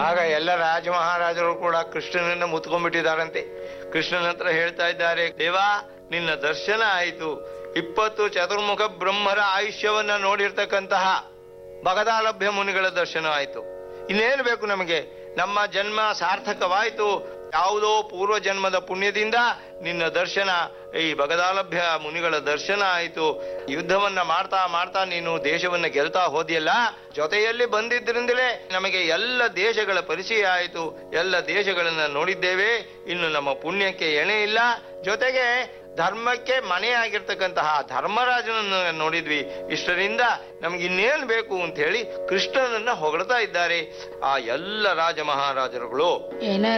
ಆಗ ಎಲ್ಲ ರಾಜ ಮಹಾರಾಜರು ಕೂಡ ಕೃಷ್ಣನನ್ನ ಮುತ್ಕೊಂಡ್ಬಿಟ್ಟಿದ್ದಾರಂತೆ ಕೃಷ್ಣನ ಹತ್ರ ಹೇಳ್ತಾ ಇದ್ದಾರೆ ದೇವಾ ನಿನ್ನ ದರ್ಶನ ಆಯಿತು ಇಪ್ಪತ್ತು ಚತುರ್ಮುಖ ಬ್ರಹ್ಮರ ಆಯುಷ್ಯವನ್ನ ನೋಡಿರ್ತಕ್ಕಂತಹ ಭಗದಾಲಭ್ಯ ಮುನಿಗಳ ದರ್ಶನ ಆಯಿತು ಇನ್ನೇನು ಬೇಕು ನಮಗೆ ನಮ್ಮ ಜನ್ಮ ಸಾರ್ಥಕವಾಯಿತು ಯಾವುದೋ ಪೂರ್ವ ಜನ್ಮದ ಪುಣ್ಯದಿಂದ ನಿನ್ನ ದರ್ಶನ ಈ ಭಗದಾಲಭ್ಯ ಮುನಿಗಳ ದರ್ಶನ ಆಯಿತು ಯುದ್ಧವನ್ನ ಮಾಡ್ತಾ ಮಾಡ್ತಾ ನೀನು ದೇಶವನ್ನ ಗೆಲ್ತಾ ಹೋದಿಯಲ್ಲ ಜೊತೆಯಲ್ಲಿ ಬಂದಿದ್ದರಿಂದಲೇ ನಮಗೆ ಎಲ್ಲ ದೇಶಗಳ ಪರಿಚಯ ಆಯಿತು ಎಲ್ಲ ದೇಶಗಳನ್ನ ನೋಡಿದ್ದೇವೆ ಇನ್ನು ನಮ್ಮ ಪುಣ್ಯಕ್ಕೆ ಎಣೆ ಇಲ್ಲ ಜೊತೆಗೆ ಧರ್ಮಕ್ಕೆ ಮನೆಯಾಗಿರ್ತಕ್ಕಂತಹ ಧರ್ಮರಾಜನನ್ನು ನೋಡಿದ್ವಿ ಇಷ್ಟರಿಂದ ನಮ್ಗೆ ಇನ್ನೇನು ಬೇಕು ಅಂತ ಹೇಳಿ ಕೃಷ್ಣನನ್ನ ಹೊಗಳ್ತಾ ಇದ್ದಾರೆ ಆ ಎಲ್ಲ ರಾಜ ಮಹಾರಾಜರುಗಳು ಏನ